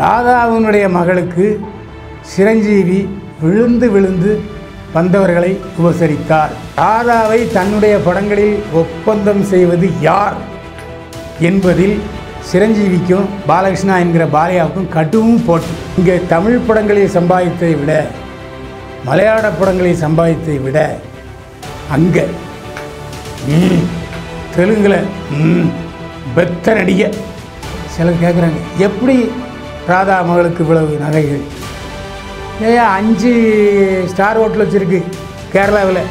ராதாவினுடைய மகளுக்கு சிரஞ்சீவி விழுந்து விழுந்து வந்தவர்களை உபசரித்தார் ராதாவை தன்னுடைய படங்களில் ஒப்பந்தம் செய்வது யார் என்பதில் சிரஞ்சீவிக்கும் பாலகிருஷ்ணா என்கிற பாலையாவுக்கும் கடுவும் போட்டு இங்கே தமிழ் படங்களில் சம்பாதித்ததை விட மலையாள படங்களில் சம்பாதித்ததை விட அங்கே ம், தெலுங்குல ம், பெத்த நடிகை சிலர் கேட்குறாங்க எப்படி ராதா மகளுக்கு இவ்வளவு நகைகள் ஏன் அஞ்சு ஸ்டார் ஹோட்டல் வச்சுருக்கு கேரளாவில்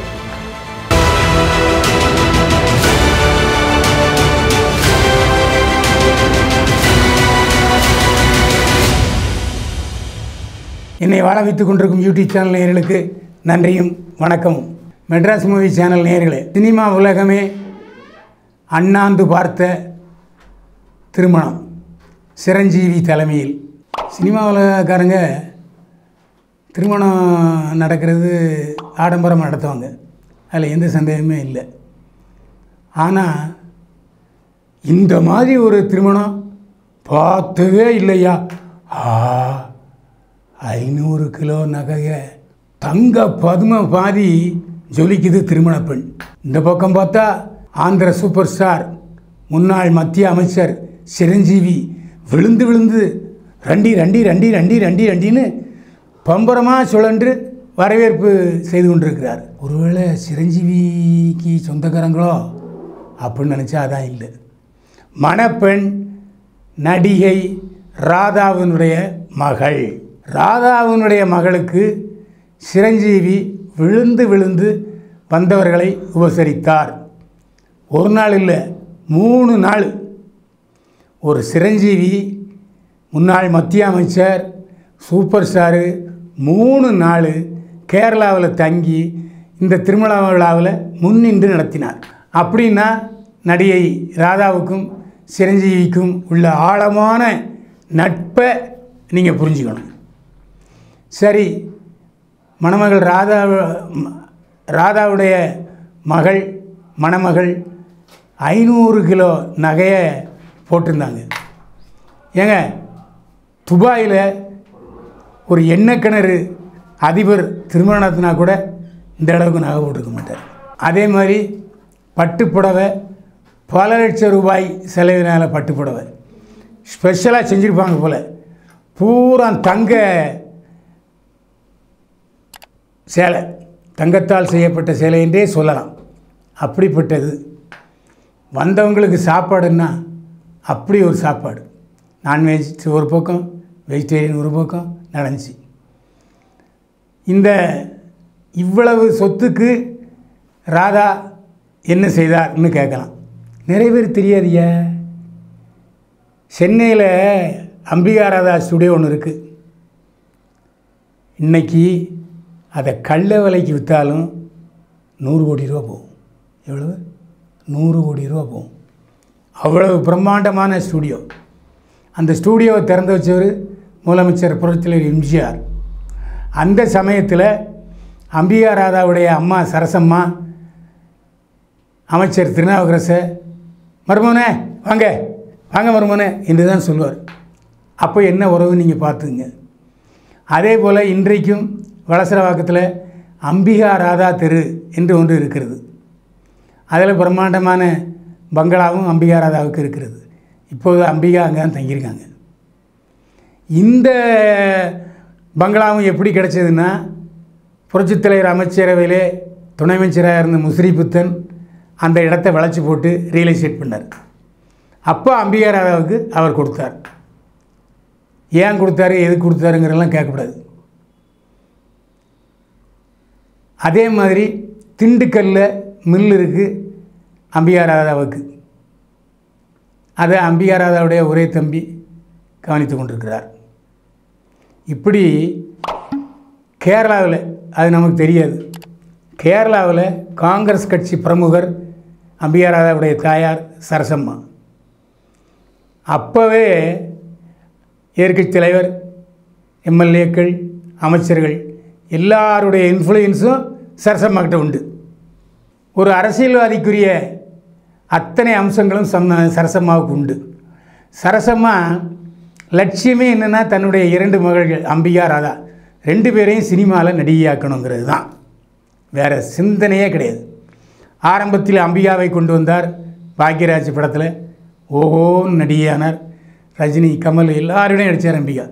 என்னை வாழ வைத்துக் கொண்டிருக்கும் யூடியூப் சேனல் நேயர்களுக்கு நன்றியும் வணக்கமும் மெட்ராஸ் மூவி சேனல் நேயர்களே சினிமா உலகமே அண்ணாந்து பார்த்த திருமணம் சிரஞ்சீவி தலைமையில் சினிமா உலகக்காரங்க திருமணம் நடக்கிறது ஆடம்பரமாக நடத்துவாங்க அதில் எந்த சந்தேகமே இல்லை ஆனால் இந்த மாதிரி ஒரு திருமணம் பார்த்ததே இல்லையா ஆ ஐநூறு கிலோ நகைய தங்க பதும பாதி ஜொலிக்குது திருமண பெண் இந்த பக்கம் பார்த்தா ஆந்திர சூப்பர் ஸ்டார் முன்னாள் மத்திய அமைச்சர் சிரஞ்சீவி விழுந்து விழுந்து ரண்டி ரண்டி ரண்டி ரண்டி ரண்டி ரண்டின்னு பம்பரமாக சுழன்று வரவேற்பு செய்து கொண்டிருக்கிறார் ஒருவேளை சிரஞ்சீவிக்கு சொந்தக்காரங்களோ அப்படின்னு நினச்சா அதான் இல்லை மணப்பெண் நடிகை ராதாவினுடைய மகள் ராதாவினுடைய மகளுக்கு சிரஞ்சீவி விழுந்து விழுந்து வந்தவர்களை உபசரித்தார் ஒரு நாள் இல்லை மூணு நாள் ஒரு சிரஞ்சீவி முன்னாள் மத்திய அமைச்சர் சூப்பர் ஸ்டாரு மூணு நாள் கேரளாவில் தங்கி இந்த திருமண விழாவில் முன்னின்று நடத்தினார் அப்படின்னா நடிகை ராதாவுக்கும் சிரஞ்சீவிக்கும் உள்ள ஆழமான நட்பை நீங்கள் புரிஞ்சுக்கணும் சரி மணமகள் ராதா ராதாவுடைய மகள் மணமகள் ஐநூறு கிலோ நகையை போட்டிருந்தாங்க ஏங்க துபாயில் ஒரு எண்ணெய் கிணறு அதிபர் திருமணம் நடத்தினா கூட இந்த அளவுக்கு நகை போட்டிருக்க மாட்டார் அதே மாதிரி பட்டுப்புடவை பல லட்சம் ரூபாய் செலவினால் பட்டுப்புடவை ஸ்பெஷலாக செஞ்சுருப்பாங்க போல் பூரா தங்க சேலை தங்கத்தால் செய்யப்பட்ட சேலை என்றே சொல்லலாம் அப்படிப்பட்டது வந்தவங்களுக்கு சாப்பாடுன்னா அப்படி ஒரு சாப்பாடு நான்வெஜ் ஒரு பக்கம் வெஜிடேரியன் ஒரு பக்கம் நடந்துச்சு இந்த இவ்வளவு சொத்துக்கு ராதா என்ன செய்தார்னு கேட்கலாம் நிறைய பேர் தெரியாதியா சென்னையில் அம்பிகா ராதா ஸ்டுடியோ ஒன்று இருக்குது இன்னைக்கு அதை கள்ள விலைக்கு விற்றாலும் நூறு கோடி ரூபா போகும் எவ்வளவு நூறு கோடி ரூபா போகும் அவ்வளவு பிரம்மாண்டமான ஸ்டூடியோ அந்த ஸ்டூடியோவை திறந்து வச்சவர் முதலமைச்சர் புரட்சித்தலைவர் எம்ஜிஆர் அந்த சமயத்தில் அம்பிகா ராதாவுடைய அம்மா சரசம்மா அமைச்சர் திருநாவுக்கரச மருமனே வாங்க வாங்க மருமனே என்று தான் சொல்லுவார் அப்போ என்ன உறவு நீங்கள் பார்த்துங்க அதே போல் இன்றைக்கும் வளசரவாக்கத்தில் அம்பிகா ராதா தெரு என்று ஒன்று இருக்கிறது அதில் பிரம்மாண்டமான பங்களாவும் அம்பிகா ராதாவுக்கு இருக்கிறது இப்போது அம்பிகா அங்கே தான் தங்கியிருக்காங்க இந்த பங்களாவும் எப்படி கிடைச்சதுன்னா புரட்சித் தலைவர் அமைச்சரவையிலே துணை அமைச்சராக இருந்த முஸ்ரி புத்தன் அந்த இடத்த வளைச்சி போட்டு ரியல் எஸ்டேட் பண்ணார் அப்போ அம்பிகா ராதாவுக்கு அவர் கொடுத்தார் ஏன் கொடுத்தாரு எது கொடுத்தாருங்கிறதெல்லாம் கேட்கக்கூடாது அதே மாதிரி திண்டுக்கல்ல மில் இருக்குது அம்பிகா ராதாவுக்கு அதை அம்பிகா ராதாவுடைய ஒரே தம்பி கவனித்து கொண்டிருக்கிறார் இப்படி கேரளாவில் அது நமக்கு தெரியாது கேரளாவில் காங்கிரஸ் கட்சி பிரமுகர் அம்பிகா ராதாவுடைய தாயார் சரசம்மா அப்போவே எதிர்க்கட்சி தலைவர் எம்எல்ஏக்கள் அமைச்சர்கள் எல்லாருடைய இன்ஃப்ளூயன்ஸும் சரசம்மா கிட்ட உண்டு ஒரு அரசியல்வாதிக்குரிய அத்தனை அம்சங்களும் சம்ம சரசம்மாவுக்கு உண்டு சரசம்மா லட்சியமே என்னென்னா தன்னுடைய இரண்டு மகள்கள் அம்பிகா ராதா ரெண்டு பேரையும் சினிமாவில் நடிகையாக்கணுங்கிறது தான் வேறு சிந்தனையே கிடையாது ஆரம்பத்தில் அம்பிகாவை கொண்டு வந்தார் பாக்யராஜ் படத்தில் ஓஹோன்னு நடிகையானார் ரஜினி கமல் எல்லாரோடையும் நடித்தார் அம்பிகா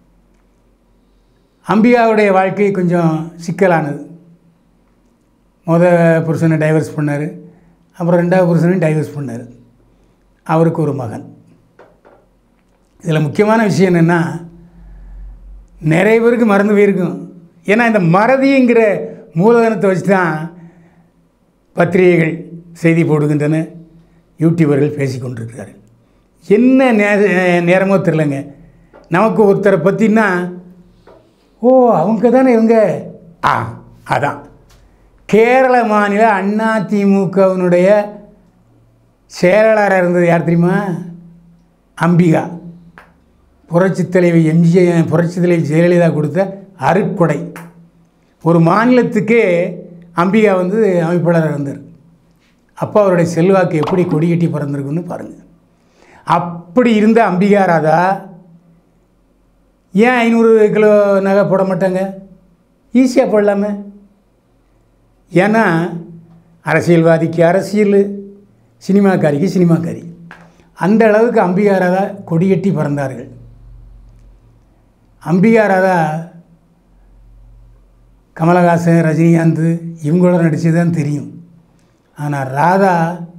அம்பிகாவுடைய வாழ்க்கை கொஞ்சம் சிக்கலானது முத புருஷனை டைவர்ஸ் பண்ணார் அப்புறம் ரெண்டாவது புருஷனையும் டைவர்ஸ் பண்ணார் அவருக்கு ஒரு மகன் இதில் முக்கியமான விஷயம் என்னென்னா நிறைய பேருக்கு மறந்து போயிருக்கும் ஏன்னா இந்த மறதிங்கிற மூலதனத்தை வச்சு தான் பத்திரிகைகள் செய்தி போடுகின்றன யூடியூபர்கள் பேசி கொண்டிருக்கிறார்கள் என்ன நே நேரமோ தெரிலங்க நமக்கு ஒருத்தரை பற்றினா ஓ அவங்க தானே இவங்க ஆ அதான் கேரள மாநில அதிமுகவினுடைய செயலாளராக இருந்தது யார் தெரியுமா அம்பிகா புரட்சி தலைவி எம்ஜி புரட்சி தலைவி ஜெயலலிதா கொடுத்த அருட்கொடை ஒரு மாநிலத்துக்கே அம்பிகா வந்து அமைப்பாளராக இருந்தார் அப்போ அவருடைய செல்வாக்கு எப்படி கொடிகட்டி பறந்திருக்குன்னு பாருங்கள் அப்படி இருந்த அம்பிகா ராதா ஏன் ஐநூறு கிலோ நகை போட மாட்டாங்க ஈஸியாக போடலாமே ஏன்னா அரசியல்வாதிக்கு அரசியல் சினிமாக்காரிக்கு சினிமாக்காரி அந்த அளவுக்கு அம்பிகா ராதா கொடியட்டி பறந்தார்கள் அம்பிகா ராதா கமலஹாசன் ரஜினிகாந்த் இவங்களோட நடித்தது தான் தெரியும் ஆனால் ராதா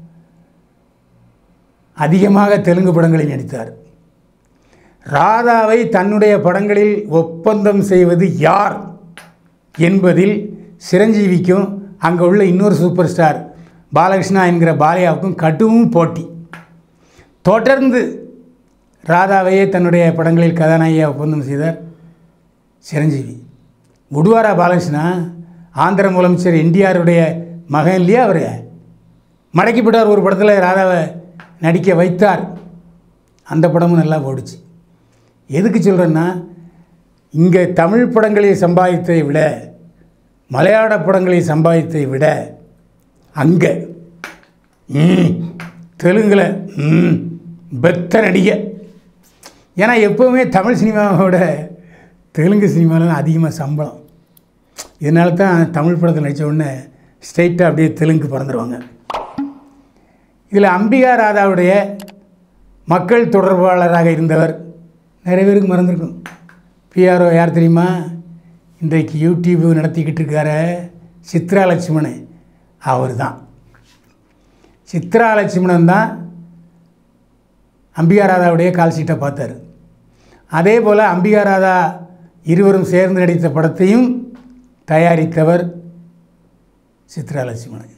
அதிகமாக தெலுங்கு படங்களில் நடித்தார் ராதாவை தன்னுடைய படங்களில் ஒப்பந்தம் செய்வது யார் என்பதில் சிரஞ்சீவிக்கும் அங்கே உள்ள இன்னொரு சூப்பர் ஸ்டார் பாலகிருஷ்ணா என்கிற பாலையாவுக்கும் கடும் போட்டி தொடர்ந்து ராதாவையே தன்னுடைய படங்களில் கதாநாயகியாக ஒப்பந்தம் செய்தார் சிரஞ்சீவி உடுவாரா பாலகிருஷ்ணா ஆந்திர முதலமைச்சர் என்டிஆருடைய மகன் இல்லையா அவர் மடக்கிப்பட்டார் ஒரு படத்தில் ராதாவை நடிக்க வைத்தார் அந்த படமும் நல்லா ஓடிச்சு எதுக்கு சொல்கிறேன்னா இங்கே தமிழ் படங்களை சம்பாதித்ததை விட மலையாள படங்களை சம்பாதித்ததை விட அங்கே ம் தெலுங்கில் ம் பெத்த நடிகை ஏன்னா எப்போவுமே தமிழ் சினிமாவோட தெலுங்கு சினிமாவில் தான் அதிகமாக சம்பளம் இதனால தான் தமிழ் படத்தில் நடித்த உடனே ஸ்ட்ரைட்டாக அப்படியே தெலுங்கு பறந்துடுவாங்க இதில் அம்பிகா ராதாவுடைய மக்கள் தொடர்பாளராக இருந்தவர் நிறைய பேருக்கு மறந்துருக்கும் பிஆர்ஓ யார் தெரியுமா இன்றைக்கு யூடியூப் நடத்திக்கிட்டு இருக்கார சித்ரா லட்சுமணன் அவர் தான் சித்ரா லட்சுமணன் தான் அம்பிகா ராதாவுடைய கால் சீட்டை பார்த்தார் அதே போல் அம்பிகா ராதா இருவரும் சேர்ந்து நடித்த படத்தையும் தயாரித்தவர் சித்ரா லட்சுமணன்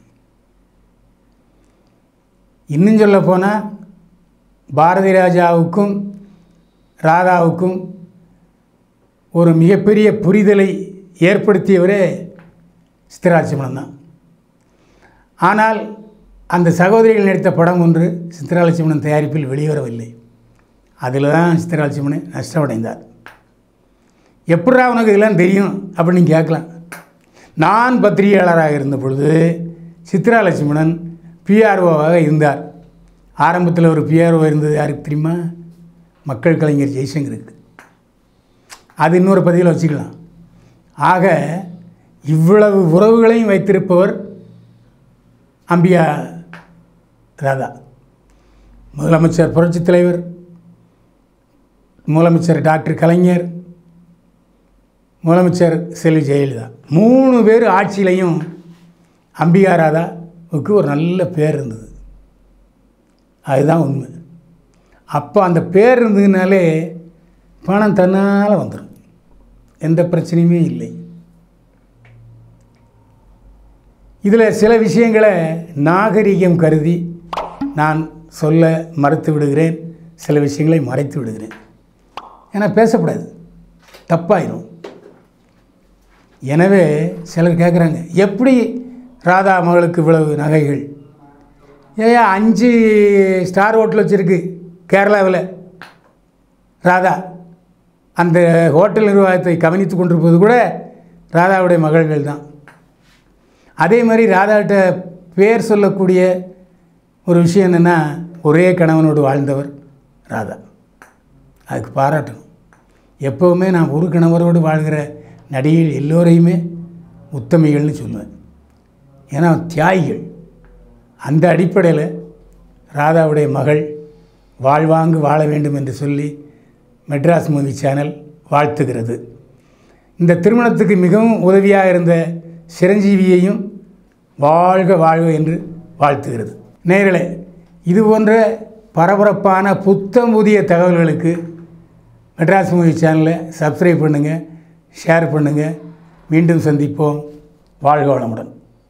இன்னும் சொல்ல போனால் பாரதி ராஜாவுக்கும் ராதாவுக்கும் ஒரு மிகப்பெரிய புரிதலை ஏற்படுத்தியவரே சித்ராலட்சுமணன் தான் ஆனால் அந்த சகோதரிகள் நடித்த படம் ஒன்று சித்ராலட்சுமணன் தயாரிப்பில் வெளிவரவில்லை அதில் தான் சித்ராலட்சுமணன் நஷ்டமடைந்தார் எப்படா உனக்கு இதெல்லாம் தெரியும் அப்படின்னு நீங்கள் கேட்கலாம் நான் பத்திரிகையாளராக இருந்த பொழுது சித்ரா லட்சுமணன் பிஆர்ஓவாக இருந்தார் ஆரம்பத்தில் ஒரு பிஆர்ஓ இருந்தது யாருக்கு தெரியுமா மக்கள் கலைஞர் ஜெய்சங்கருக்கு அது இன்னொரு பதிவில் வச்சுக்கலாம் ஆக இவ்வளவு உறவுகளையும் வைத்திருப்பவர் அம்பியா ராதா முதலமைச்சர் புரட்சித் தலைவர் முதலமைச்சர் டாக்டர் கலைஞர் முதலமைச்சர் செல்வி ஜெயலலிதா மூணு பேர் ஆட்சியிலையும் அம்பிகா ராதாவுக்கு ஒரு நல்ல பேர் இருந்தது அதுதான் உண்மை அப்போ அந்த பேர் இருந்ததுனாலே பணம் தன்னால் வந்துடும் எந்த பிரச்சனையுமே இல்லை இதில் சில விஷயங்களை நாகரிகம் கருதி நான் சொல்ல மறுத்து விடுகிறேன் சில விஷயங்களை மறைத்து விடுகிறேன் ஏன்னா பேசக்கூடாது தப்பாயிரும் எனவே சிலர் கேட்குறாங்க எப்படி ராதா மகளுக்கு இவ்வளவு நகைகள் ஏயா அஞ்சு ஸ்டார் ஹோட்டல் வச்சுருக்கு கேரளாவில் ராதா அந்த ஹோட்டல் நிர்வாகத்தை கவனித்து கொண்டிருப்பது கூட ராதாவுடைய மகள்கள் தான் அதே மாதிரி ராதாட்ட பேர் சொல்லக்கூடிய ஒரு விஷயம் என்னென்னா ஒரே கணவனோடு வாழ்ந்தவர் ராதா அதுக்கு பாராட்டணும் எப்போவுமே நான் ஒரு கணவரோடு வாழ்கிற நடிகைகள் எல்லோரையுமே உத்தமிகள்னு சொல்லுவேன் ஏன்னா தியாகிகள் அந்த அடிப்படையில் ராதாவுடைய மகள் வாழ்வாங்கு வாழ வேண்டும் என்று சொல்லி மெட்ராஸ் மூவி சேனல் வாழ்த்துகிறது இந்த திருமணத்துக்கு மிகவும் உதவியாக இருந்த சிரஞ்சீவியையும் வாழ்க வாழ்க என்று வாழ்த்துகிறது நேர்களே இது போன்ற பரபரப்பான புத்தம் புதிய தகவல்களுக்கு மெட்ராஸ் மூவி சேனலை சப்ஸ்கிரைப் பண்ணுங்கள் ஷேர் பண்ணுங்கள் மீண்டும் சந்திப்போம் வாழ்க வளமுடன்